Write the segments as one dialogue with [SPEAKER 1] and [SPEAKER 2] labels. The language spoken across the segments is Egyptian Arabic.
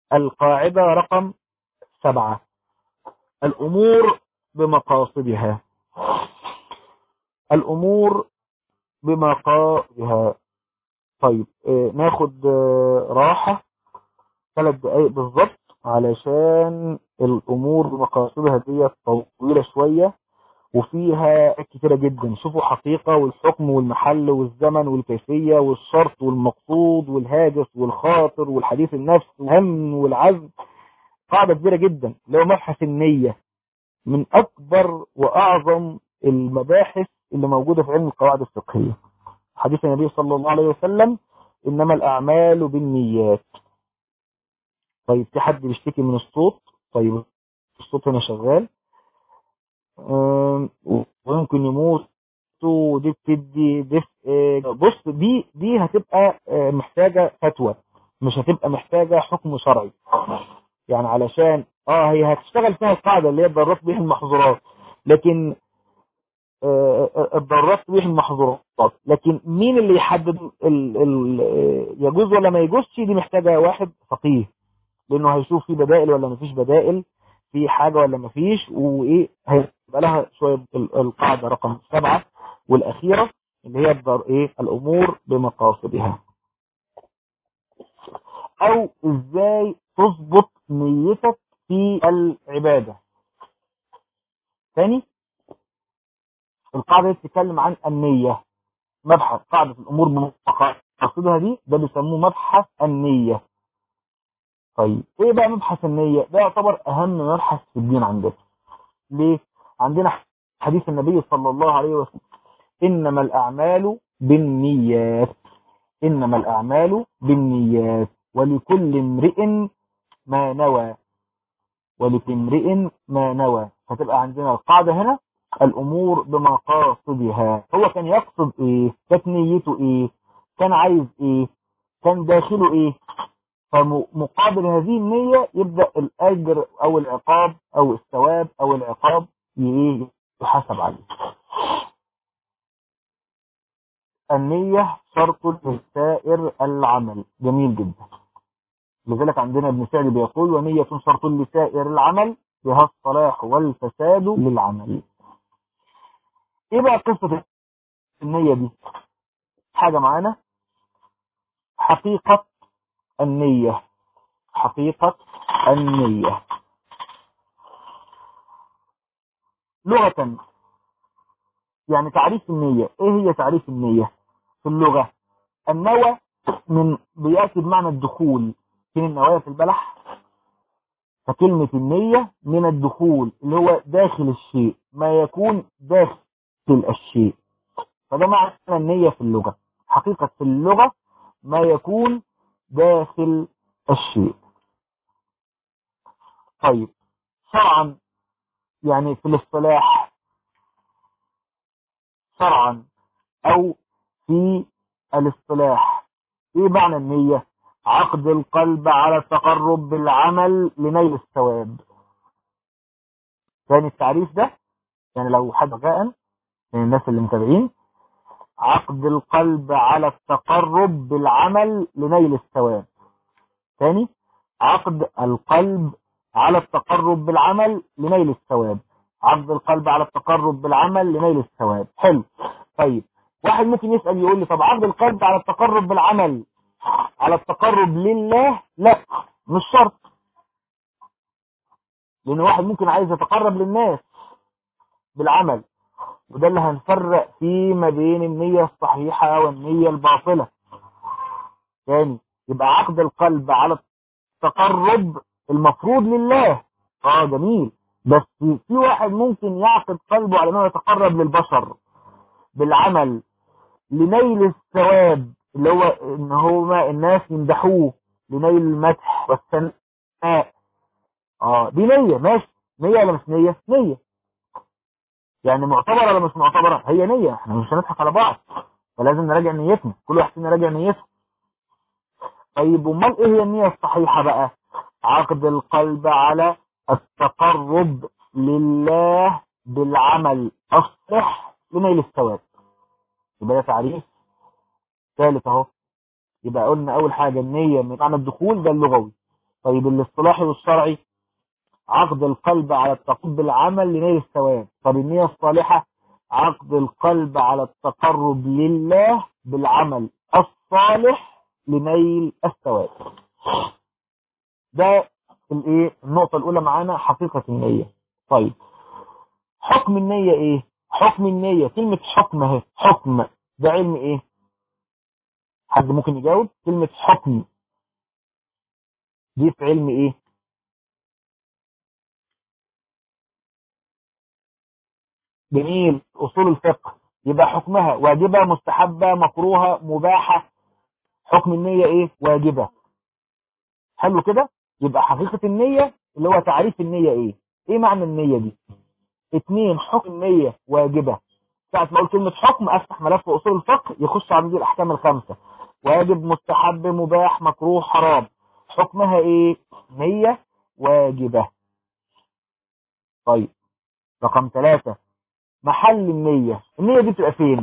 [SPEAKER 1] القاعدة رقم سبعة الأمور بمقاصدها الأمور بمقاصدها طيب آه، ناخد آه، راحة ثلاث دقايق بالظبط علشان الأمور بمقاصدها دي طويلة شوية وفيها كتيرة جدا شوفوا حقيقة والحكم والمحل والزمن والكيفية والشرط والمقصود والهاجس والخاطر والحديث النفس والهم والعزم قاعدة كبيرة جدا اللي هو مبحث النية من أكبر وأعظم المباحث اللي موجودة في علم القواعد الفقهية حديث النبي صلى الله عليه وسلم إنما الأعمال بالنيات طيب في حد بيشتكي من الصوت طيب الصوت هنا شغال آم، ويمكن يموت ودي بتدي دفء آه، بص دي دي هتبقى آه، محتاجة فتوى مش هتبقى محتاجة حكم شرعي يعني علشان اه هي هتشتغل فيها القاعدة اللي هي الضرورات بيح المحظورات لكن آه، آه، الضرورات بيح المحظورات لكن مين اللي يحدد ال ال آه، يجوز ولا ما يجوزش دي محتاجة واحد فقيه لانه هيشوف في بدائل ولا مفيش بدائل في حاجة ولا مفيش وايه هيبقى لها شوية ال- القاعدة رقم سبعة والاخيرة اللي هي الضر ايه الامور بمقاصدها او ازاي تظبط نيتك في العبادة ثاني القاعدة دي بتتكلم عن النية مبحث قاعدة الامور بمقاصدها دي ده بيسموه مبحث النية طيب ايه بقى مبحث النية ده يعتبر اهم مبحث في الدين عندنا ليه عندنا حديث النبي صلى الله عليه وسلم انما الاعمال بالنيات انما الاعمال بالنيات ولكل امرئ ما نوى ولكل امرئ ما نوى فتبقى عندنا القاعدة هنا الامور بمقاصدها هو كان يقصد ايه كانت نيته ايه كان عايز ايه كان داخله ايه فمقابل هذه النية يبدأ الأجر أو العقاب أو الثواب أو العقاب ي- يحاسب عليه النية شرط لسائر العمل جميل جدا لذلك عندنا ابن سعد بيقول ونية شرط لسائر العمل بها الصلاح والفساد للعمل ايه بقى قصة النية دي حاجة معانا حقيقة النية حقيقة النية لغة يعني تعريف النية ايه هي تعريف النية في اللغة النوى من بيأتي بمعنى الدخول فين النوايا في البلح فكلمة النية من الدخول اللي هو داخل الشيء ما يكون داخل الشيء فده معنى النية في اللغة حقيقة في اللغة ما يكون داخل الشيء طيب شرعا يعني في الاصطلاح شرعا او في الاصطلاح ايه معنى النية عقد القلب على التقرب بالعمل لنيل الثواب ثاني التعريف ده يعني لو حد جاء من الناس اللي متابعين عقد القلب على التقرب بالعمل لنيل الثواب ثاني عقد القلب على التقرب بالعمل لنيل الثواب عقد القلب على التقرب بالعمل لنيل الثواب حلو طيب واحد ممكن يسأل يقول لي طب عقد القلب على التقرب بالعمل على التقرب لله لا مش شرط لان واحد ممكن عايز يتقرب للناس بالعمل وده اللي هنفرق فيه ما بين النية الصحيحة والنية الباطلة تاني يبقى عقد القلب على التقرب المفروض لله اه جميل بس في واحد ممكن يعقد قلبه على انه يتقرب للبشر بالعمل لنيل الثواب اللي هو ان هما الناس يمدحوه لنيل المدح والثناء اه دي نية ماشي نية ولا مش نية نية يعني معتبرة ولا مش معتبرة هي نية احنا مش هنضحك على بعض فلازم نراجع نيتنا كل واحد فينا يراجع نيته طيب امال ايه هي النية الصحيحة بقى عقد القلب على التقرب لله بالعمل الصح لنيل الثواب يبقى ده تعريف ثالث اهو يبقى قلنا اول حاجة النية من معنى الدخول ده اللغوي طيب الاصطلاحي والشرعي عقد القلب على التقرب بالعمل لنيل الثواب طب النية الصالحة عقد القلب على التقرب لله بالعمل الصالح لنيل الثواب ده الايه النقطة الأولى معانا حقيقة النية طيب حكم النية ايه حكم النية كلمة حكم اهي حكم ده علم ايه حد ممكن يجاوب كلمة حكم دي في علم ايه جميل اصول الفقه يبقى حكمها واجبة مستحبة مكروهة مباحة حكم النية ايه واجبة حلو كده يبقى حقيقة النية اللي هو تعريف النية ايه ايه معنى النية دي اتنين حكم النية واجبة ساعة ما اقول كلمة حكم افتح ملف اصول الفقه يخش عندي الاحكام الخمسة واجب مستحب مباح مكروه حرام حكمها ايه نية واجبة طيب رقم ثلاثة محل النية النية دي بتبقى فين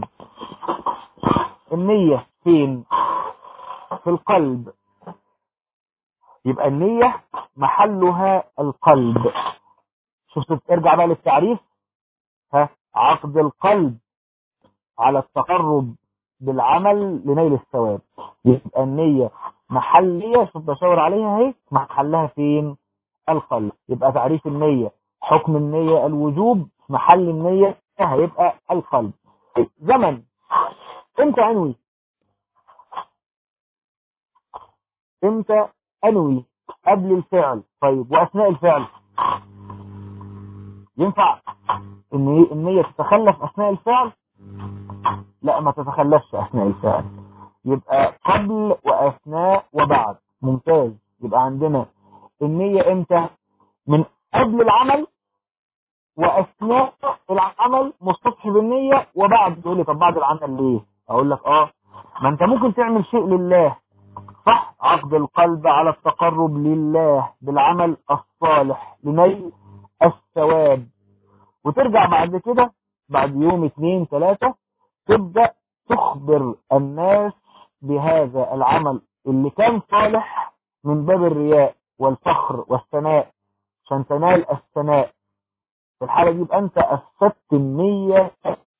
[SPEAKER 1] النية فين في القلب يبقى النية محلها القلب شفت ارجع بقى للتعريف ها عقد القلب على التقرب بالعمل لنيل الثواب يبقى النية محلية شوف بشاور عليها اهي محلها فين القلب يبقى تعريف النية حكم النية الوجوب محل النية هيبقى القلب زمن امتى انوي امتى انوي قبل الفعل طيب واثناء الفعل ينفع ان النية تتخلف اثناء الفعل لا ما تتخلفش اثناء الفعل يبقى قبل واثناء وبعد ممتاز يبقى عندنا النية امتى من قبل العمل واثناء العمل مستصحب النية وبعد تقول لي طب بعد العمل ليه اقول لك اه ما انت ممكن تعمل شيء لله صح عقد القلب على التقرب لله بالعمل الصالح لنيل الثواب وترجع بعد كده بعد يوم اثنين ثلاثة تبدأ تخبر الناس بهذا العمل اللي كان صالح من باب الرياء والفخر والثناء عشان تنال الثناء في الحالة دي يبقى انت أفسدت النية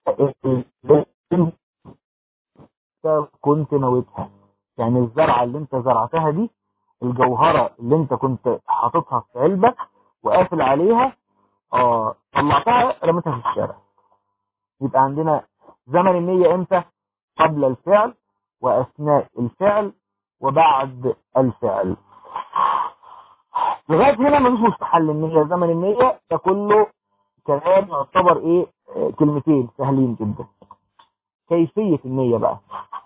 [SPEAKER 1] كنت نويتها يعني الزرعة اللي انت زرعتها دي الجوهرة اللي انت كنت حاططها في علبة وقافل عليها اه طلعتها رميتها في الشارع يبقى عندنا زمن النية امتى قبل الفعل واثناء الفعل وبعد الفعل لغاية هنا ملوش مستحل النية زمن النية ده كله كلام يعتبر ايه آه، كلمتين سهلين جدا كيفية النية بقى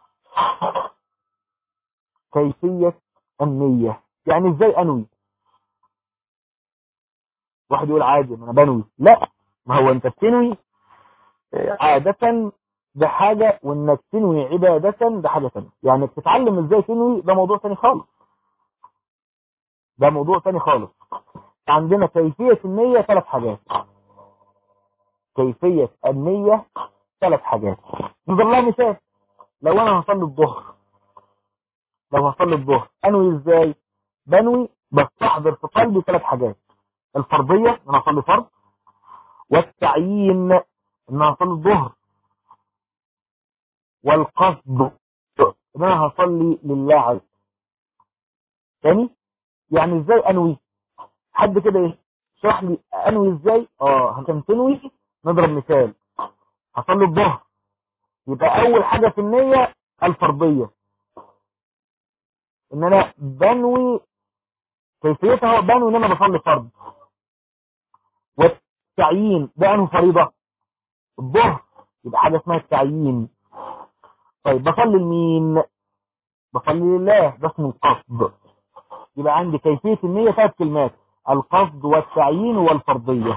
[SPEAKER 1] كيفية النية يعني ازاي انوي واحد يقول عادي ما انا بنوي لا ما هو انت بتنوي آه، عادة ده حاجة وانك تنوي عبادة ده حاجة تانية يعني تتعلم ازاي تنوي ده موضوع تاني خالص ده موضوع تاني خالص عندنا كيفية النية ثلاث حاجات كيفية النية ثلاث حاجات نضرب لها مثال لو انا هصلي الظهر لو هصلي الظهر انوي ازاي بنوي بستحضر في قلبي ثلاث حاجات الفرضية ان انا اصلي فرض والتعيين ان انا اصلي الظهر والقصد ان انا هصلي لله عز تاني يعني ازاي انوي حد كده ايه شرح لي انوي ازاي اه عشان تنوي نضرب مثال هصلي الظهر يبقى اول حاجة في النية الفرضية ان انا بنوي كيفيتها هو بنوي ان انا بصلي فرض والتعيين ده انه فريضة الظهر يبقى حاجة اسمها التعيين طيب بصلي لمين بصلي لله ده اسمه القصد يبقى عندي كيفية النية ثلاث كلمات القصد والتعيين والفرضية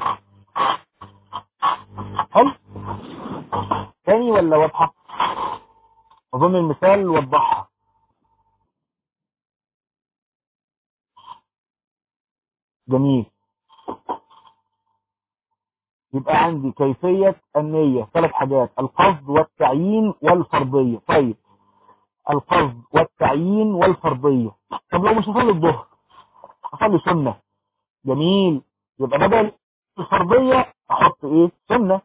[SPEAKER 1] حلو تاني ولا واضحة اظن المثال وضحها جميل يبقى عندي كيفية النية ثلاث حاجات القصد والتعيين والفرضية طيب القصد والتعيين والفرضية طب لو مش هصلي الظهر هصلي سنة جميل يبقى بدل الفرضية احط ايه سنة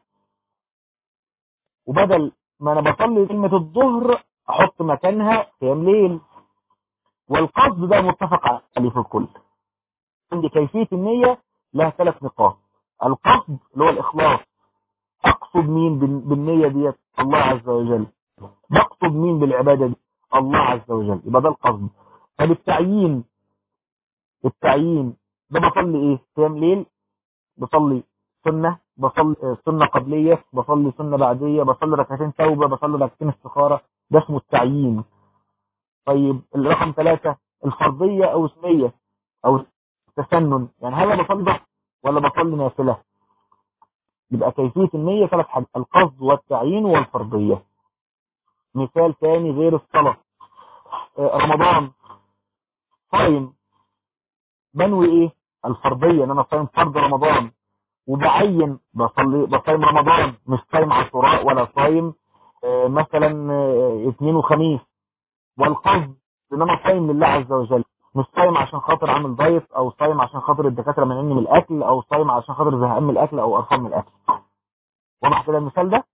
[SPEAKER 1] وبدل ما انا بصلي كلمة الظهر احط مكانها قيام ليل والقصد ده متفق عليه في الكل عند كيفية النية لها ثلاث نقاط القصد اللي هو الإخلاص أقصد مين بالنية ديت الله عز وجل بقصد مين بالعبادة دي الله عز وجل يبقى ده القصد طب التعيين التعيين ده بصلي ايه قيام ليل بصلي سنة بصلي سنة قبلية بصلي سنة بعدية بصلي ركعتين توبة بصلي ركعتين استخارة ده اسمه التعيين طيب الرقم ثلاثة الفرضية أو اسمية أو التسنن يعني هل أنا بصلي بس ولا بصلي نافلة يبقى كيفية النية ثلاث حاجات القصد والتعيين والفرضية مثال ثاني غير الصلاة رمضان صايم بنوي ايه الفرضية ان انا صايم فرض رمضان وبعين بصلي بصايم رمضان مش صايم عاشوراء ولا صايم مثلا اثنين وخميس والقصد ان انا صايم لله عز وجل مش صايم عشان خاطر عامل دايت او صايم عشان خاطر الدكاتره منعني من الاكل او صايم عشان خاطر زهقان من الاكل او قرفان من الاكل واضح كده المثال ده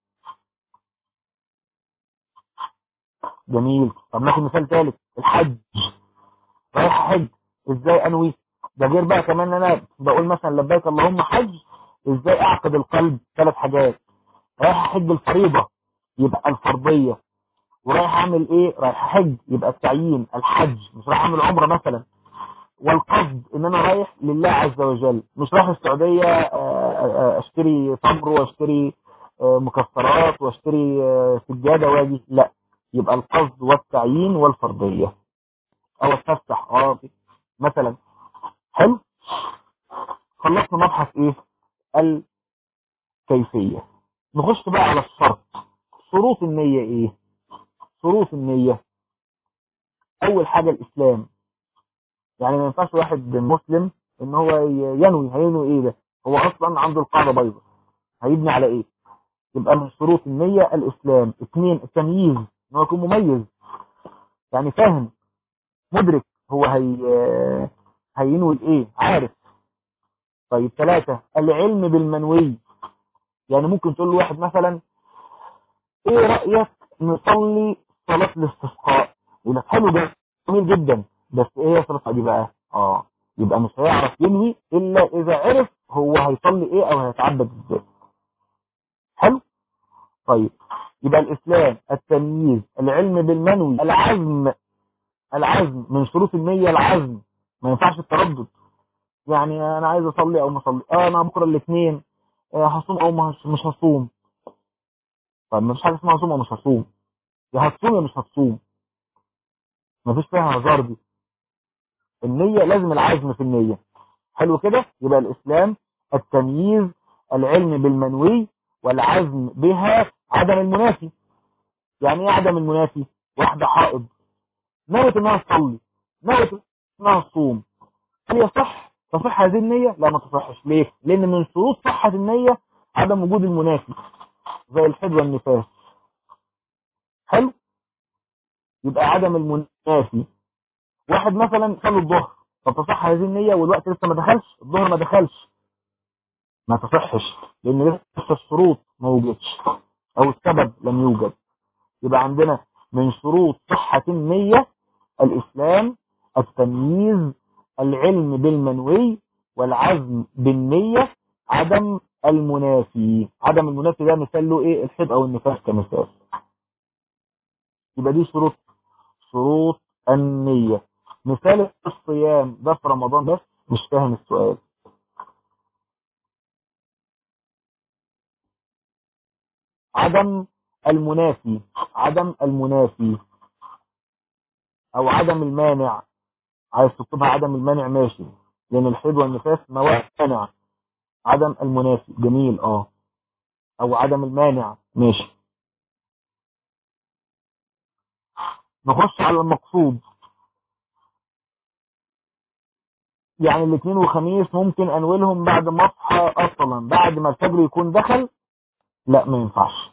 [SPEAKER 1] جميل طب ناخد مثال ثالث الحج رايح حج ازاي انوي ده غير بقى كمان ان انا بقول مثلا لبيك اللهم حج ازاي اعقد القلب ثلاث حاجات رايح احج الفريضه يبقى الفرضيه ورايح اعمل ايه رايح احج يبقى التعيين الحج مش رايح اعمل عمره مثلا والقصد ان انا رايح لله عز وجل مش رايح السعوديه اشتري تمر واشتري مكسرات واشتري سجاده واجي لا يبقى القصد والتعيين والفرضيه او اتفسح اه مثلا حلو خلصنا مبحث ايه الكيفيه نخش بقى على الشرط شروط النيه ايه شروط النية أول حاجة الإسلام يعني ما ينفعش واحد مسلم إن هو ينوي هينوي إيه ده هو أصلا عنده القاعدة بيضة هيبني على إيه يبقى من شروط النية الإسلام اثنين التمييز إن هو يكون مميز يعني فاهم مدرك هو هي هينوي إيه عارف طيب ثلاثة العلم بالمنوي يعني ممكن تقول لواحد مثلا ايه رأيك نصلي صلاة الاستسقاء يقول لك حلو ده جميل جدا بس ايه صلاة دي بقى اه يبقى مش هيعرف ينهي الا اذا عرف هو هيصلي ايه او هيتعبد ازاي حلو طيب يبقى الاسلام التمييز العلم بالمنوي العزم العزم من شروط النية العزم ما ينفعش التردد يعني انا عايز اصلي او ما اصلي اه انا بكره الاثنين آه هصوم او مش هصوم طب ما فيش حاجه اسمها هصوم او مش هصوم يا هتصوم يا مش هتصوم مفيش فيها هزار دي النية لازم العزم في النية حلو كده يبقى الإسلام التمييز العلم بالمنوي والعزم بها عدم المنافي يعني ايه عدم المنافي واحدة حائض نوت انها تصلي نوت انها تصوم هل يصح تصح هذه النية لا ما تصحش ليه لان من شروط صحة النية عدم وجود المنافي زي الحد والنفاس حلو يبقى عدم المنافي واحد مثلا صلى الظهر طب تصح هذه النية والوقت لسه ما دخلش الظهر ما دخلش ما تصحش لان لسه الشروط ما وجدش او السبب لم يوجد يبقى عندنا من شروط صحة النية الاسلام التمييز العلم بالمنوي والعزم بالنية عدم المنافي عدم المنافي ده مثال له ايه الحب او النفاس كمثال يبقى دي شروط شروط النية مثال الصيام ده في رمضان بس مش فاهم السؤال عدم المنافي عدم المنافي او عدم المانع عايز تكتبها عدم المانع ماشي لان الحيض والنفاس موانع عدم المنافي جميل اه او عدم المانع ماشي نخش على المقصود يعني الاثنين وخميس ممكن انولهم بعد ما اصحى اصلا بعد ما الفجر يكون دخل لا ما ينفعش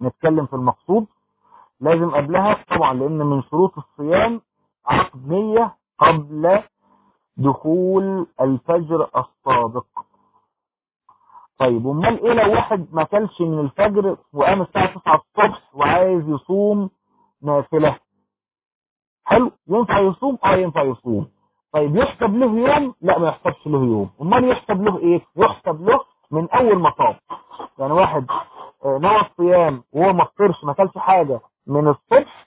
[SPEAKER 1] نتكلم في المقصود لازم قبلها طبعا لان من شروط الصيام عقد نية قبل دخول الفجر الصادق طيب امال ايه لو واحد ما كلش من الفجر وقام الساعة 9 الصبح وعايز يصوم نافلة حلو ينفع يصوم اه ينفع يصوم طيب يحسب له يوم لا ما يحسبش له يوم امال يحسب له ايه يحسب له من اول ما صام يعني واحد آه، نوى الصيام وهو ما فطرش ما كلش حاجة من الصبح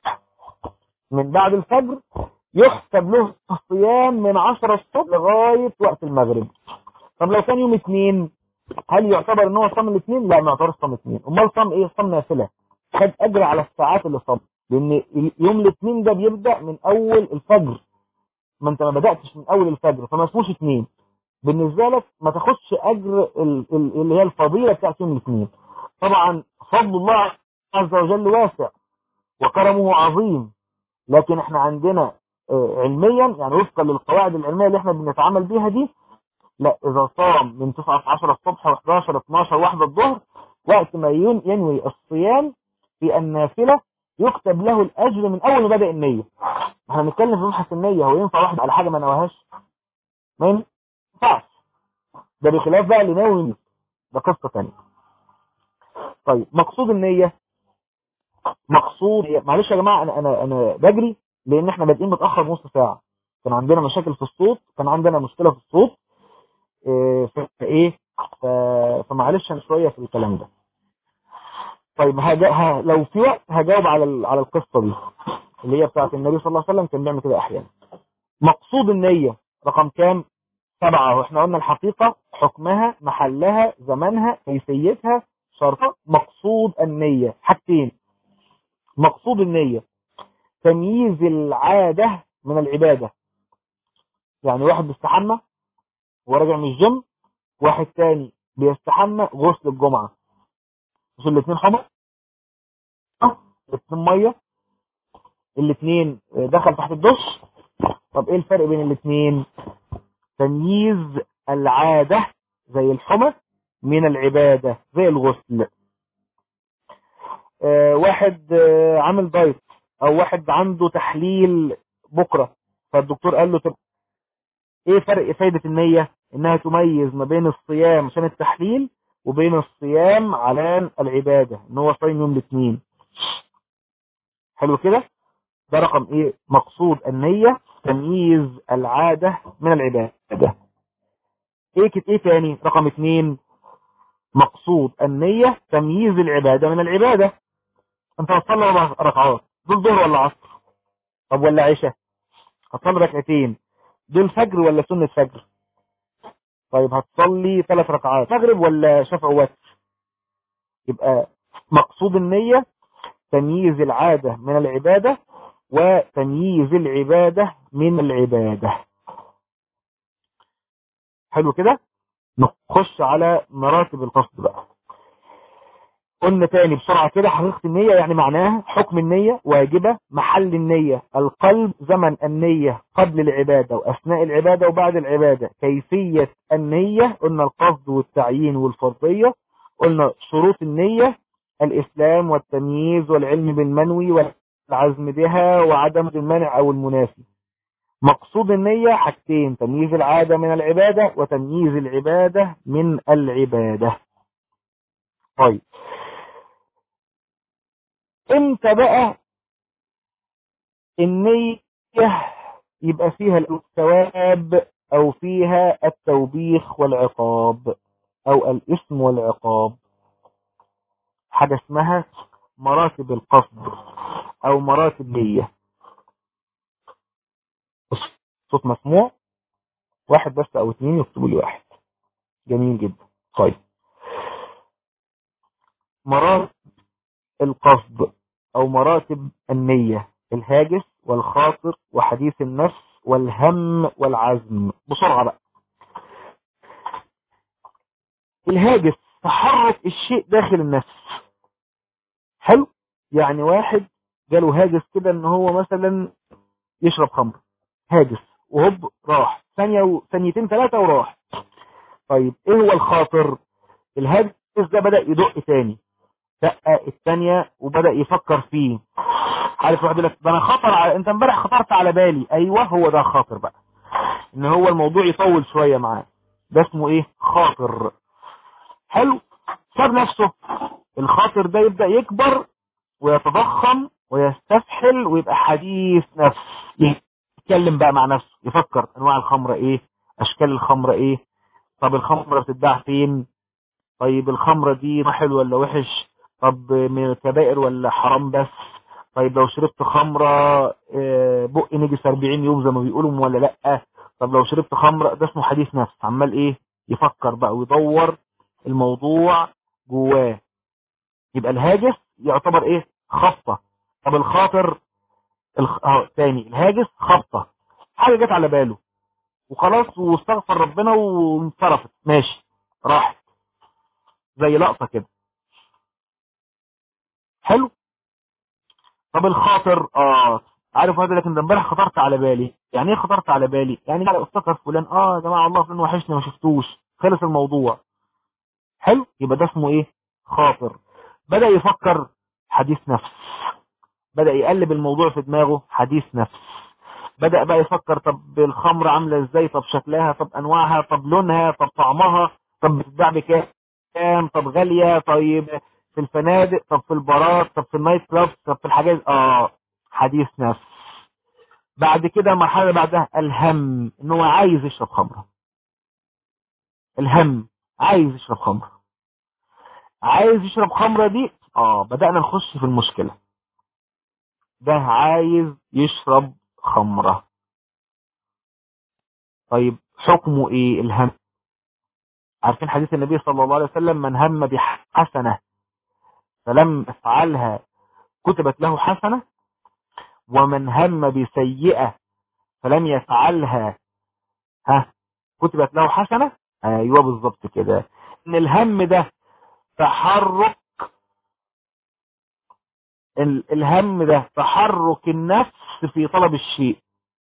[SPEAKER 1] من بعد الفجر يحسب له الصيام من 10 الصبح لغاية وقت المغرب طب لو كان يوم اثنين هل يعتبر ان هو صام الاثنين لا ما يعتبرش صام اثنين امال صام ايه صام نافله خد اجر على الساعات اللي صام لان يوم الاثنين ده بيبدا من اول الفجر ما انت ما بداتش من اول الفجر فما اسموش اثنين بالنسبه لك ما تاخدش اجر ال- ال- اللي هي الفضيله بتاعت يوم الاثنين طبعا فضل الله عز وجل واسع وكرمه عظيم لكن احنا عندنا آه، علميا يعني وفقا للقواعد العلميه اللي احنا بنتعامل بيها دي لا اذا صام من 9 10 الصبح و11 12 واحدة الظهر وقت ما ين- ينوي الصيام في النافلة يكتب له الاجر من اول ما بدأ النية احنا بنتكلم في مبحث النية هو ينفع واحد على حاجة ما نواهاش ما ينفعش ده بخلاف بقى اللي ناوي ينوي. ده قصة تانية طيب مقصود النية مقصود معلش يا جماعة انا انا انا بجري لان احنا بادئين متأخر نص ساعة كان عندنا مشاكل في الصوت كان عندنا مشكلة في الصوت إيه، فايه ف- فمعلش انا شويه في الكلام ده طيب هجا... ه... لو في وقت هجاوب على ال... على القصه دي اللي هي بتاعت النبي صلى الله عليه وسلم كان بيعمل كده احيانا مقصود النيه رقم كام سبعة واحنا قلنا الحقيقة حكمها محلها زمانها كيفيتها شرطها مقصود النية حاجتين مقصود النية تمييز العادة من العبادة يعني واحد بيستحمى وراجع من الجيم واحد تاني بيستحمى غسل الجمعة مش الاثنين حمر الاثنين مية الاثنين دخل تحت الدش طب ايه الفرق بين الاثنين تمييز العادة زي الحمى من العبادة زي الغسل آه واحد آه عامل دايت او واحد عنده تحليل بكرة فالدكتور قال له طب ايه فرق فايدة النية انها تميز ما بين الصيام عشان التحليل وبين الصيام على العبادة ان هو صايم يوم الاثنين حلو كده ده رقم ايه مقصود النية تمييز العادة من العبادة ايه كت ايه تاني رقم اتنين مقصود النية تمييز العبادة من العبادة انت هتصلي اربع ركعات دول ظهر ولا عصر طب ولا عشاء هتصلي ركعتين دول فجر ولا سنة فجر طيب هتصلي ثلاث ركعات مغرب ولا شفع وتر يبقى مقصود النية تمييز العادة من العبادة وتمييز العبادة من العبادة حلو كده نخش على مراتب القصد بقى قلنا تاني بسرعة كده حقيقة النية يعني معناها حكم النية واجبة محل النية القلب زمن النية قبل العبادة وأثناء العبادة وبعد العبادة كيفية النية قلنا القصد والتعيين والفرضية قلنا شروط النية الإسلام والتمييز والعلم بالمنوي والعزم بها وعدم المانع أو المنافي مقصود النية حاجتين تمييز العادة من العبادة وتمييز العبادة من العبادة طيب امتى بقى النية يبقى فيها الثواب او فيها التوبيخ والعقاب او الاسم والعقاب حاجة اسمها مراتب القصد او مراتب نية صوت مسموع واحد بس او اتنين يكتبوا لي واحد جميل جدا طيب مراتب القصد او مراتب النية الهاجس والخاطر وحديث النفس والهم والعزم بسرعة بقى الهاجس تحرك الشيء داخل النفس حلو يعني واحد جاله هاجس كده ان هو مثلا يشرب خمر هاجس وهوب راح ثانية و... ثانيتين ثلاثة وراح طيب ايه هو الخاطر الهاجس ده بدأ يدق تاني دقة الثانية وبدأ يفكر فيه عارف واحد يقول لك ده انا خطر على انت امبارح خطرت على بالي ايوه هو ده خاطر بقى ان هو الموضوع يطول شوية معاه ده اسمه ايه خاطر حلو ساب نفسه الخاطر ده يبدأ يكبر ويتضخم ويستفحل ويبقى حديث نفس يتكلم بقى مع نفسه يفكر انواع الخمرة ايه اشكال الخمرة ايه طب الخمرة بتتباع فين طيب الخمرة دي حلو ولا وحش طب من الكبائر ولا حرام بس طيب لو شربت خمرة بق نجس 40 يوم زي ما بيقولوا ولا لا طب لو شربت خمرة ده اسمه حديث نفس عمال ايه يفكر بقى ويدور الموضوع جواه يبقى الهاجس يعتبر ايه خبطة طب الخاطر الخ... اه تاني الهاجس خبطة حاجة جت على باله وخلاص واستغفر ربنا وانصرفت ماشي راحت زي لقطة كده حلو طب الخاطر اه عارف هذا لكن ده امبارح خطرت على بالي يعني ايه خطرت على بالي يعني لا افتكر فلان اه يا جماعه الله فلان وحشني ما شفتوش خلص الموضوع حلو يبقى ده اسمه ايه خاطر بدأ يفكر حديث نفس بدأ يقلب الموضوع في دماغه حديث نفس بدأ بقى يفكر طب الخمر عاملة ازاي طب شكلها طب انواعها طب لونها طب طعمها طب بتتباع بكام طب غالية طيب في الفنادق طب في البارات طب في النايت كلاب طب في الحاجات اه حديث نفس بعد كده المرحلة بعدها الهم ان هو عايز يشرب خمرة الهم عايز يشرب خمرة عايز يشرب خمرة دي اه بدأنا نخش في المشكلة ده عايز يشرب خمرة طيب حكمه ايه الهم عارفين حديث النبي صلى الله عليه وسلم من هم بحسنة فلم يفعلها كتبت له حسنة ومن هم بسيئة فلم يفعلها ها كتبت له حسنة ايوه بالظبط كده ان الهم ده تحرك الهم ده تحرك النفس في طلب الشيء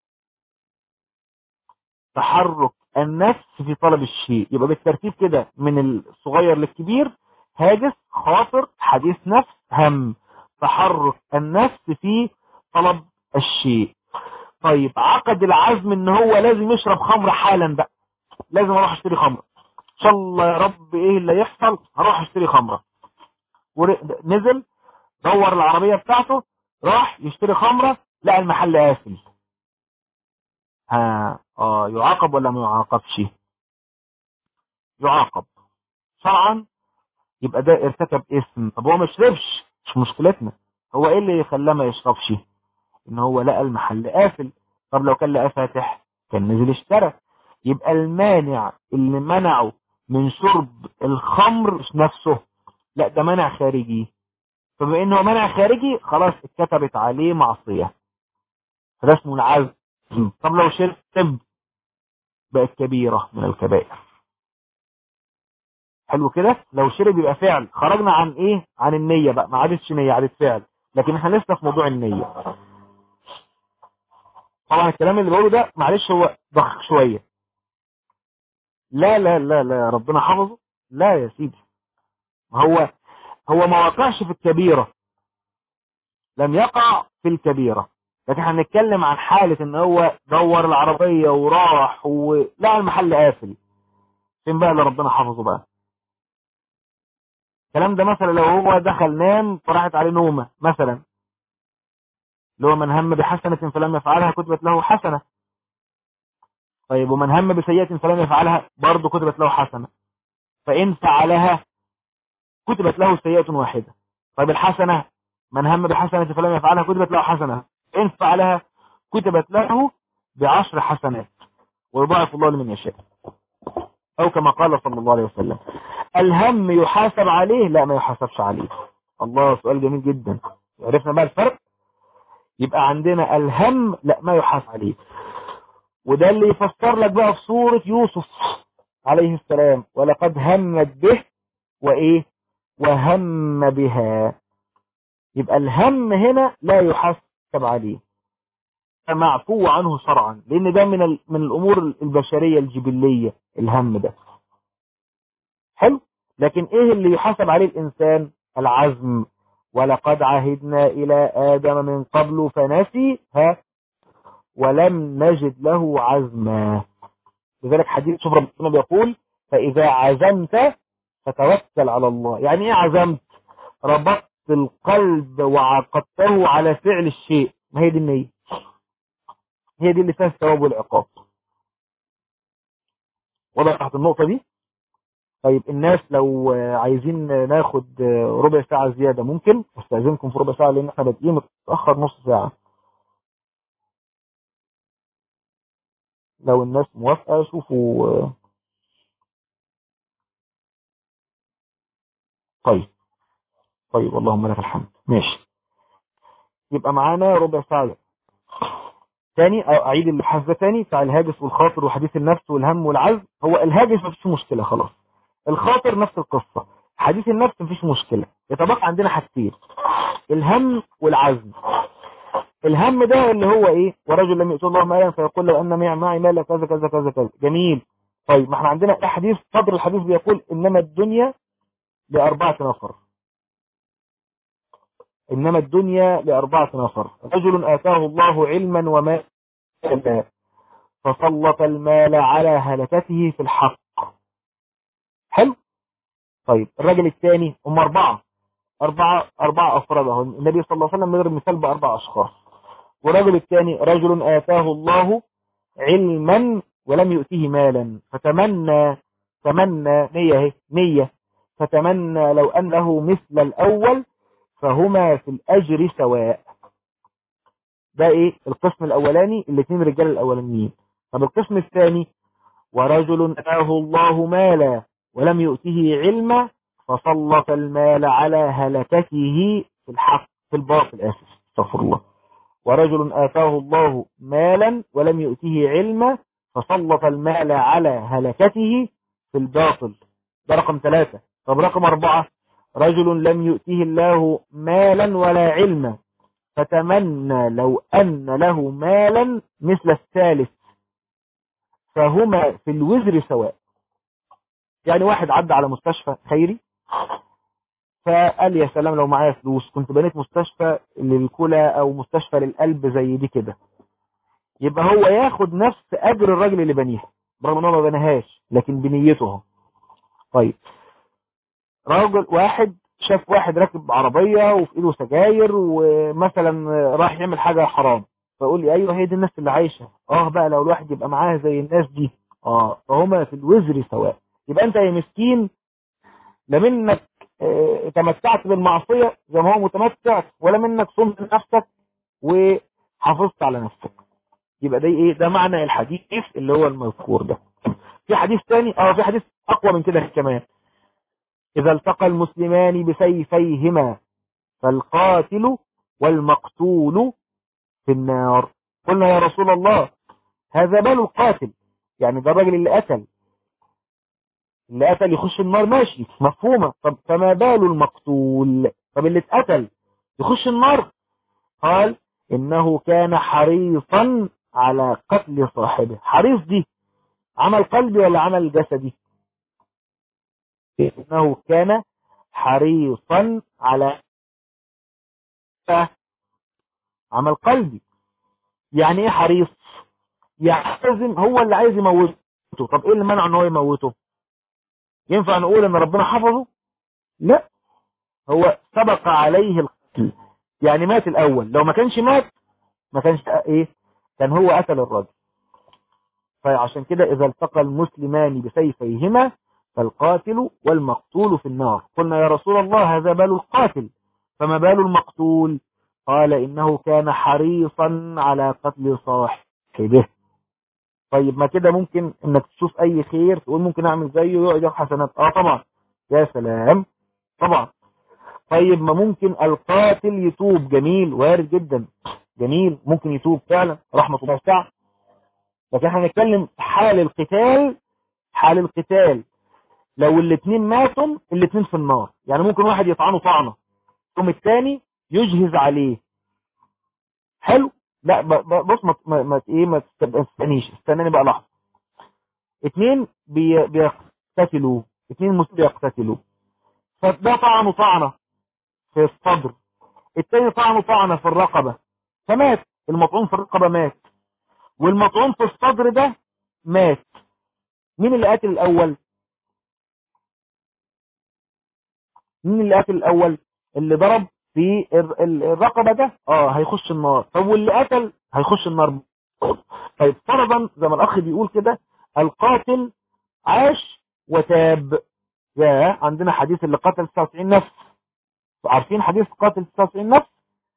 [SPEAKER 1] تحرك النفس في طلب الشيء يبقى بالترتيب كده من الصغير للكبير هاجس خاطر حديث نفس هم تحرك النفس في طلب الشيء طيب عقد العزم ان هو لازم يشرب خمر حالا بقى لازم اروح اشتري خمر ان شاء الله يا رب ايه اللي يحصل هروح اشتري خمره نزل دور العربية بتاعته راح يشتري خمرة لقى المحل قافل ها اه يعاقب ولا ما يعاقبش يعاقب شرعا يبقى ده ارتكب اسم طب هو ما يشربش مش مشكلتنا هو ايه اللي خلاه ما يشربش ان هو لقى المحل قافل طب لو كان لقاه فاتح كان نزل اشترى يبقى المانع اللي منعه من شرب الخمر مش نفسه لا ده منع خارجي فبما انه منع خارجي خلاص اتكتبت عليه معصية فده اسمه العزم طب لو شرب بقت كبيرة من الكبائر حلو كده لو شرب يبقى فعل خرجنا عن ايه عن النية بقى ما عادتش نية عادت فعل لكن احنا لسه في موضوع النية طبعا الكلام اللي بقوله ده معلش هو ضخ شوية لا لا لا لا ربنا حفظه لا يا سيدي هو هو ما وقعش في الكبيرة لم يقع في الكبيرة لكن هنتكلم عن حالة ان هو دور العربية وراح ولقى المحل قافل فين بقى اللي ربنا حفظه بقى الكلام ده مثلا لو هو دخل نام فراحت عليه نومة مثلا اللي هو من هم بحسنة فلم يفعلها كتبت له حسنة طيب ومن هم بسيئة فلم يفعلها برضه كتبت له حسنة فإن فعلها كتبت له سيئة واحدة طيب الحسنة من هم بحسنة فلم يفعلها كتبت له حسنة إن فعلها كتبت له بعشر حسنات ويضاعف الله لمن يشاء أو كما قال صلى الله عليه وسلم الهم يحاسب عليه لا ما يحاسبش عليه الله سؤال جميل جدا عرفنا بقى الفرق يبقى عندنا الهم لا ما يحاسب عليه وده اللي يفسر لك بقى في سورة يوسف عليه السلام ولقد همت به وإيه وهم بها يبقى الهم هنا لا يحاسب عليه معفو عنه شرعا لان ده من من الامور البشريه الجبليه الهم ده حلو لكن ايه اللي يحاسب عليه الانسان العزم ولقد عهدنا إلى آدم من قبل فنسي ها ولم نجد له عزما لذلك حديث شوف ربنا بيقول فإذا عزمت فتوكل على الله يعني ايه عزمت ربطت القلب وعقدته على فعل الشيء ما هي دي النية هي دي اللي فيها الثواب والعقاب وضحت النقطة دي طيب الناس لو عايزين ناخد ربع ساعة زيادة ممكن استأذنكم في ربع ساعة لان احنا بادئين متأخر نص ساعة لو الناس موافقة شوفوا طيب طيب اللهم لك الحمد ماشي يبقى معانا ربع ساعة تاني أو أعيد البحث ده تاني بتاع الهاجس والخاطر وحديث النفس والهم والعزم هو الهاجس مفيش مشكلة خلاص الخاطر نفس القصة حديث النفس مفيش مشكلة يتبقى عندنا حاجتين الهم والعزم الهم ده اللي هو ايه ورجل لم يؤتوا الله مالا فيقول لو ان معي مالا كذا كذا كذا كذا جميل طيب ما احنا عندنا حديث صدر الحديث بيقول انما الدنيا لأربعة نفر إنما الدنيا لأربعة نفر رجل آتاه الله علما وما فسلط المال على هلكته في الحق حلو طيب الرجل الثاني هم أربعة أربعة أربعة أفراد اهو النبي صلى الله عليه وسلم يضرب مثال بأربع أشخاص والرجل الثاني رجل آتاه الله علما ولم يؤتيه مالا فتمنى تمنى نية اهي نية فتمنى لو أن له مثل الأول فهما في الأجر سواء ده ايه القسم الأولاني الاثنين رجال الأولانيين طب القسم الثاني ورجل آتاه الله مالا ولم يؤته علما فسلط المال على هلكته في الحق في الباطل آسف استغفر الله ورجل آتاه الله مالا ولم يؤته علما فسلط المال على هلكته في الباطل ده رقم ثلاثة طب رقم أربعة رجل لم يؤته الله مالا ولا علما فتمنى لو أن له مالا مثل الثالث فهما في الوزر سواء يعني واحد عدى على مستشفى خيري فقال يا سلام لو معايا فلوس كنت بنيت مستشفى للكلى او مستشفى للقلب زي دي كده يبقى هو ياخد نفس اجر الراجل اللي بنيها برغم ان هو ما بناهاش لكن بنيته اهو طيب راجل واحد شاف واحد راكب عربية وفي ايده سجاير ومثلا راح يعمل حاجة حرام فيقول لي ايوه هي دي الناس اللي عايشة اه بقى لو الواحد يبقى معاه زي الناس دي اه فهما في الوزر سواء يبقى انت يا مسكين لا منك اه تمتعت بالمعصية زي ما هو متمتع ولا منك صمت نفسك وحافظت على نفسك يبقى ده ايه ده معنى الحديث اللي هو المذكور ده في حديث تاني اه في حديث اقوى من كده كمان إذا التقى المسلمان بسيفيهما فالقاتل والمقتول في النار قلنا يا رسول الله هذا بال القاتل يعني ده الراجل اللي قتل اللي قتل يخش النار ماشي مفهومة طب فما بال المقتول طب اللي اتقتل يخش النار قال إنه كان حريصا على قتل صاحبه حريص دي عمل قلبي ولا عمل جسدي إنه كان حريصا على عمل قلبي يعني ايه حريص يعتزم هو اللي عايز يموته طب ايه اللي منع ان هو يموته ينفع نقول ان ربنا حفظه لا هو سبق عليه القتل يعني مات الاول لو ما كانش مات ما كانش ايه كان هو قتل الرجل فعشان كده اذا التقى المسلمان بسيفيهما فالقاتل والمقتول في النار قلنا يا رسول الله هذا بال القاتل فما بال المقتول قال إنه كان حريصا على قتل صاحبه طيب ما كده ممكن انك تشوف اي خير تقول ممكن اعمل زيه ويقعد ياخد حسنات اه طبعا يا سلام طبعا طيب ما ممكن القاتل يتوب جميل وارد جدا جميل ممكن يتوب فعلا رحمة الله تعالى لكن احنا هنتكلم حال القتال حال القتال لو الاثنين ماتوا الاثنين في النار يعني ممكن واحد يطعنه طعنه ثم الثاني يجهز عليه حلو لا بص ما ما, ما ايه ما تستنيش استناني بقى لحظه اثنين بي بيقتتلوا اثنين مسلمين بيقتتلوا فده طعنه طعنه في الصدر التاني طعنه طعنة في الرقبة فمات المطعون في الرقبة مات والمطعون في الصدر ده مات مين اللي قاتل الأول مين اللي قاتل الأول اللي ضرب في الرقبة ده اه هيخش النار طب واللي قتل هيخش النار طيب فرضا زي ما الأخ بيقول كده القاتل عاش وتاب يا عندنا حديث اللي قتل 99 نفس عارفين حديث قاتل 99 نفس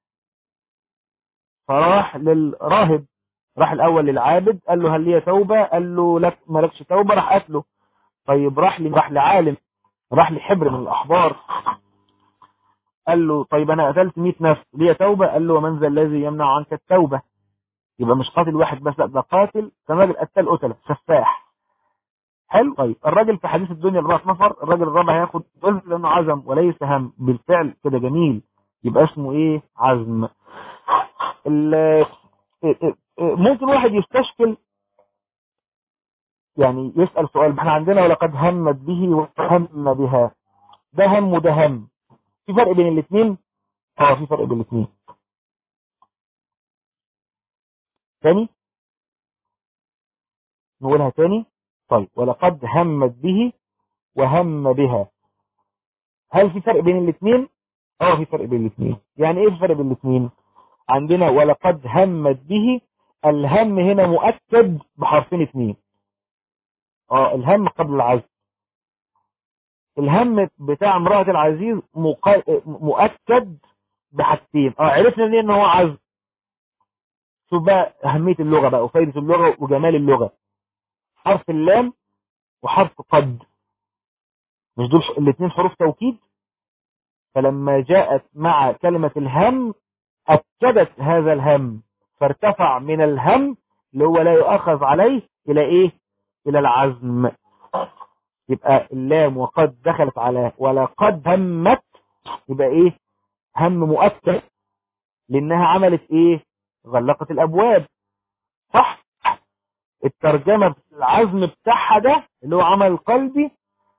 [SPEAKER 1] فراح للراهب راح الأول للعابد قال له هل لي توبة قال له لك مالكش توبة راح قتله طيب راح لي راح لعالم راح لحبر من الأحبار قال له طيب أنا قتلت 100 نفس لي توبة قال له ومن ذا الذي يمنع عنك التوبة يبقى مش قاتل واحد بس لا ده قاتل كان راجل قتل قتلة سفاح حلو طيب الراجل في حديث الدنيا اللي راح نفر الراجل الرابع هياخد جزء لانه عزم وليس هم بالفعل كده جميل يبقى اسمه ايه عزم ممكن واحد يستشكل يعني يسأل سؤال احنا عندنا ولقد همت به وهم بها ده هم وده هم في فرق بين الاثنين اه في فرق بين الاثنين تاني نقولها تاني طيب ولقد همت به وهم بها هل في فرق بين الاثنين اه في فرق بين الاثنين يعني ايه الفرق بين الاثنين عندنا ولقد همت به الهم هنا مؤكد بحرفين اثنين اه الهم قبل العزم الهم بتاع امرأة العزيز مؤكد بحاجتين اه عرفنا ليه ان هو عزم شوف بقى اهمية اللغة بقى وفايدة اللغة وجمال اللغة حرف اللام وحرف قد مش دول الاثنين حروف توكيد فلما جاءت مع كلمة الهم أكدت هذا الهم فارتفع من الهم اللي هو لا يؤخذ عليه إلى إيه إلى العزم يبقى اللام وقد دخلت على ولا قد همت يبقى إيه هم مؤكد لأنها عملت إيه غلقت الأبواب صح الترجمة العزم بتاعها ده اللي هو عمل قلبي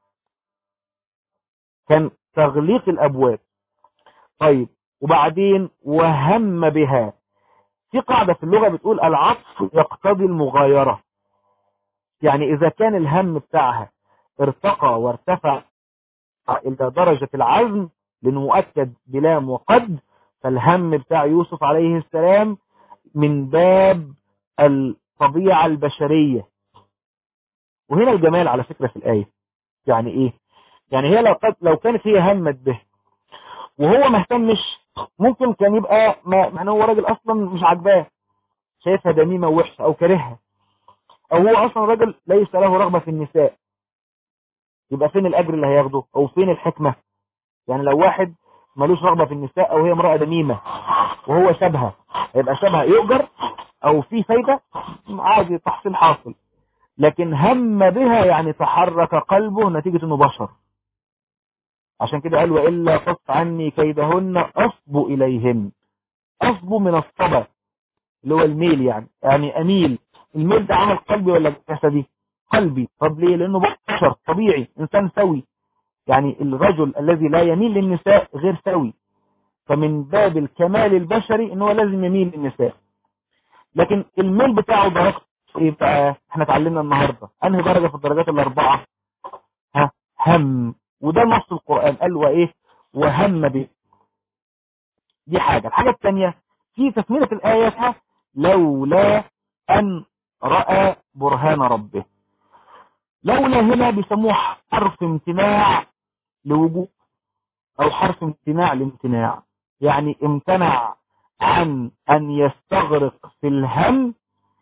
[SPEAKER 1] كان تغليق الأبواب طيب وبعدين وهم بها في قاعدة في اللغة بتقول العطف يقتضي المغايرة يعني إذا كان الهم بتاعها ارتقى وارتفع إلى درجة العزم لأنه مؤكد بلام وقد فالهم بتاع يوسف عليه السلام من باب الطبيعة البشرية وهنا الجمال على فكرة في الآية يعني إيه يعني هي لو, قد لو كانت هي همت به وهو ما اهتمش ممكن كان يبقى ما معناه هو راجل اصلا مش عاجباه شايفها دميمه وحشه او كارهها او هو اصلا راجل ليس له رغبه في النساء يبقى فين الاجر اللي هياخده او فين الحكمه يعني لو واحد ملوش رغبه في النساء او هي امراه دميمه وهو شبهه هيبقى شبهه يؤجر او في فايده عادي تحصيل حاصل لكن هم بها يعني تحرك قلبه نتيجه انه بشر عشان كده قال وإلا تصف عني كيدهن أصب إليهن أصب من الصبا اللي هو الميل يعني يعني أميل الميل ده عمل قلبي ولا جسدي قلبي طب ليه لأنه بشر طبيعي إنسان سوي يعني الرجل الذي لا يميل للنساء غير سوي فمن باب الكمال البشري إنه لازم يميل للنساء لكن الميل بتاعه درجة ايه بقى احنا اتعلمنا النهاردة انهي درجة في الدرجات الاربعة ها هم وده نص القرآن قال وايه وهم به دي حاجة الحاجة الثانية في تكملة الآية لولا أن رأى برهان ربه لولا هنا بيسموه حرف امتناع لوجود أو حرف امتناع لامتناع يعني امتنع عن أن يستغرق في الهم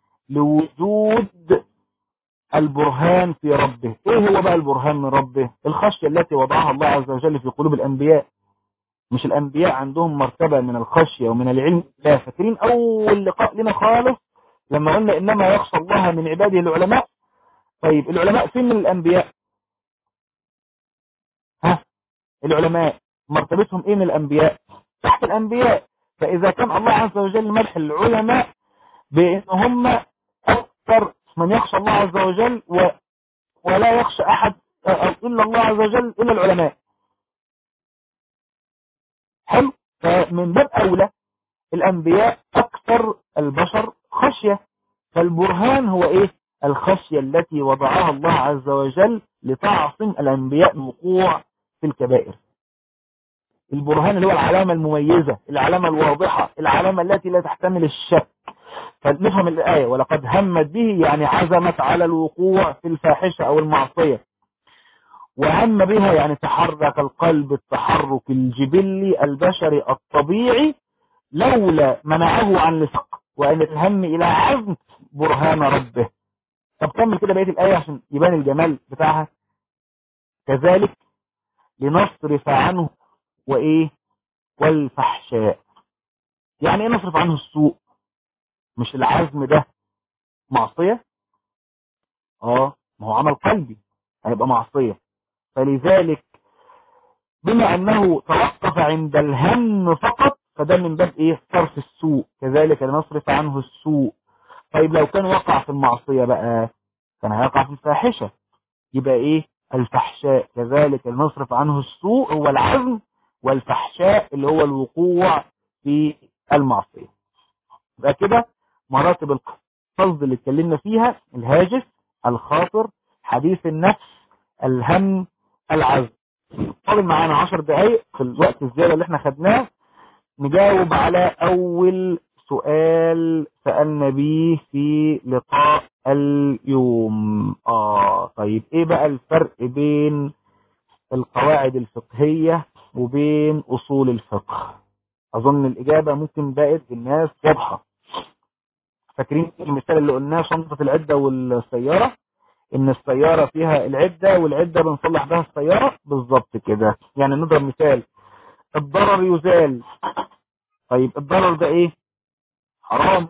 [SPEAKER 1] لوجود البرهان في ربه ايه هو بقى البرهان من ربه الخشية التي وضعها الله عز وجل في قلوب الانبياء مش الانبياء عندهم مرتبة من الخشية ومن العلم لا فاكرين اول لقاء لنا خالص لما قلنا انما يخشى الله من عباده العلماء طيب العلماء فين من الانبياء ها العلماء مرتبتهم ايه من الانبياء تحت الانبياء فاذا كان الله عز وجل مدح العلماء بان هم اكثر من يخشى الله عز وجل و... ولا يخشى أحد إلا الله عز وجل إلا العلماء حلو فمن باب أولى الأنبياء أكثر البشر خشية فالبرهان هو إيه الخشية التي وضعها الله عز وجل لتعصم الأنبياء من وقوع في الكبائر البرهان اللي هو العلامة المميزة العلامة الواضحة العلامة التي لا تحتمل الشك فنفهم الآية ولقد همت به يعني عزمت على الوقوع في الفاحشة أو المعصية وهم بها يعني تحرك القلب التحرك الجبلي البشري الطبيعي لولا منعه عن الفقه وأن الهم إلى عزم برهان ربه طب كمل كده بقية الآية عشان يبان الجمال بتاعها كذلك لنصرف عنه وإيه والفحشاء يعني إيه نصرف عنه السوء مش العزم ده معصية اه ما هو عمل قلبي هيبقى معصية فلذلك بما أنه توقف عند الهم فقط فده من باب إيه صرف السوء كذلك لنصرف عنه السوء طيب لو كان وقع في المعصية بقى كان هيقع في الفاحشة يبقى إيه الفحشاء كذلك لنصرف عنه السوء هو العزم والفحشاء اللي هو الوقوع في المعصية يبقى كده مراتب القصد اللي اتكلمنا فيها الهاجس الخاطر حديث النفس الهم العزم فاضل معانا عشر دقايق في الوقت الزيادة اللي احنا خدناه نجاوب على اول سؤال سألنا بيه في لقاء اليوم اه طيب ايه بقى الفرق بين القواعد الفقهية وبين اصول الفقه اظن الاجابة ممكن بقت الناس واضحة فاكرين المثال اللي قلناه شنطة العدة والسيارة ان السيارة فيها العدة والعدة بنصلح بها السيارة بالظبط كده يعني نضرب مثال الضرر يزال طيب الضرر ده ايه حرام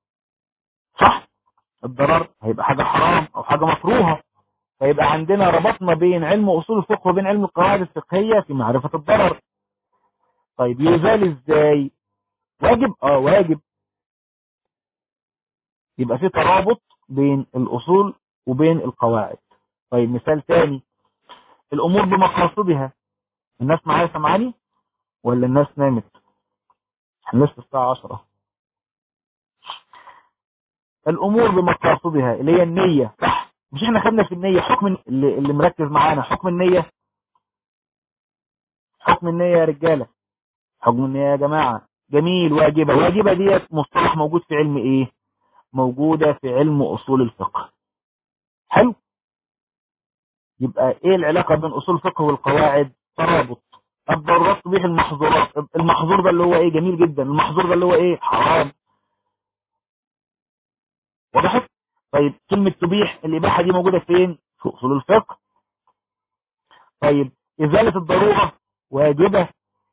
[SPEAKER 1] صح الضرر هيبقى حاجة حرام او حاجة مكروهة فيبقى عندنا ربطنا بين علم اصول الفقه وبين علم القواعد الفقهية في معرفة الضرر طيب يزال ازاي واجب اه واجب يبقى في ترابط بين الاصول وبين القواعد طيب مثال تاني الامور بمقاصدها الناس معايا سمعاني ولا الناس نامت احنا لسه الساعة عشرة الامور بمقاصدها اللي هي النية صح مش احنا خدنا في النية حكم اللي, اللي مركز معانا حكم النية حكم النية يا رجالة حكم النية يا جماعة جميل واجبة واجبة ديت مصطلح موجود في علم ايه موجودة في علم اصول الفقه حلو يبقى ايه العلاقة بين اصول الفقه والقواعد ترابط الضرورات تبيح المحظورات المحظور ده اللي هو ايه جميل جدا المحظور ده اللي هو ايه حرام وضحت طيب كلمة تبيح الاباحة دي موجودة فين في اصول الفقه طيب ازالة الضرورة واجبة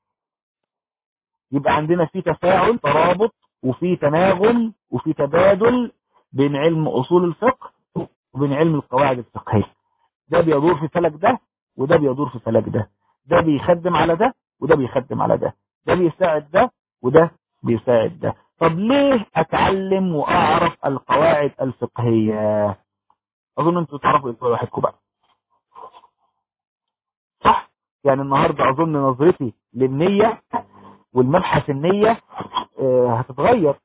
[SPEAKER 1] يبقى عندنا في تفاعل ترابط وفي تناغم وفي تبادل بين علم اصول الفقه وبين علم القواعد الفقهية ده بيدور في فلك ده وده بيدور في فلك ده ده بيخدم على ده وده بيخدم على ده ده بيساعد ده وده بيساعد ده طب ليه اتعلم واعرف القواعد الفقهية اظن انتوا تعرفوا انتوا واحدكم بقى صح يعني النهاردة اظن نظرتي للنية والمبحث النية اه هتتغير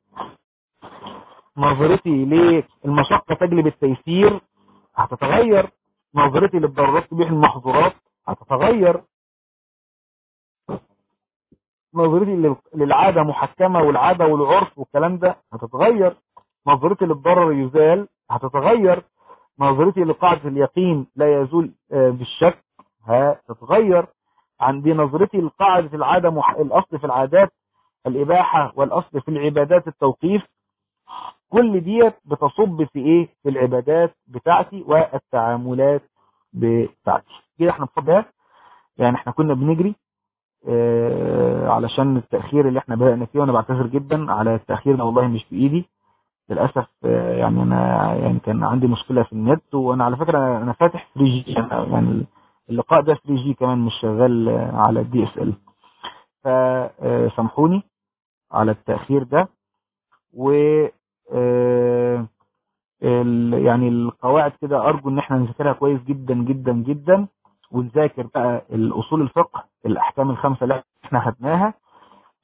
[SPEAKER 1] نظرتي للمشقة تجلب التيسير هتتغير نظرتي للضرورات تبيح المحظورات هتتغير نظرتي للعادة محكمة والعادة والعرف والكلام ده هتتغير نظرتي للضرر يزال هتتغير نظرتي لقاعدة اليقين لا يزول بالشك هتتغير عندي نظرتي لقاعدة العادة مح... الأصل في العادات الإباحة والأصل في العبادات التوقيف كل ديت بتصب في ايه في العبادات بتاعتي والتعاملات بتاعتي كده احنا بفضل يعني احنا كنا بنجري اه علشان التأخير اللي احنا بدأنا فيه وانا بعتذر جدا على التأخير ده والله مش بإيدي للأسف اه يعني انا يعني كان عندي مشكلة في النت وانا على فكرة انا فاتح 3 جي يعني اللقاء ده 3 جي كمان مش شغال على الدي اس ال فسامحوني على التأخير ده و اه يعني القواعد كده ارجو ان احنا نذاكرها كويس جدا جدا جدا ونذاكر بقى الاصول الفقه الاحكام الخمسه اللي احنا خدناها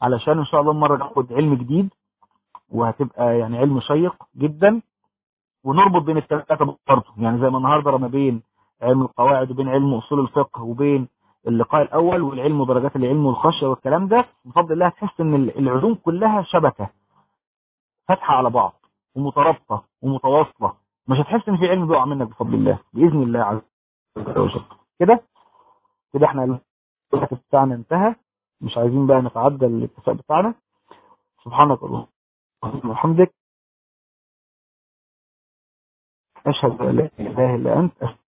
[SPEAKER 1] علشان ان شاء الله المره ناخد علم جديد وهتبقى يعني علم شيق جدا ونربط بين الثلاثه برضه يعني زي ما النهارده ما بين علم القواعد وبين علم اصول الفقه وبين اللقاء الاول والعلم ودرجات العلم والخشيه والكلام ده بفضل الله هتحس ان العلوم كلها شبكه فاتحه على بعض ومترابطه ومتواصله مش هتحس ان في علم بيقع منك بفضل الله باذن الله عز وجل كده كده احنا الوقت بتاعنا انتهى مش عايزين بقى نتعدى الاتفاق بتاعنا سبحانك اللهم وبحمدك اشهد ان لا اله الا انت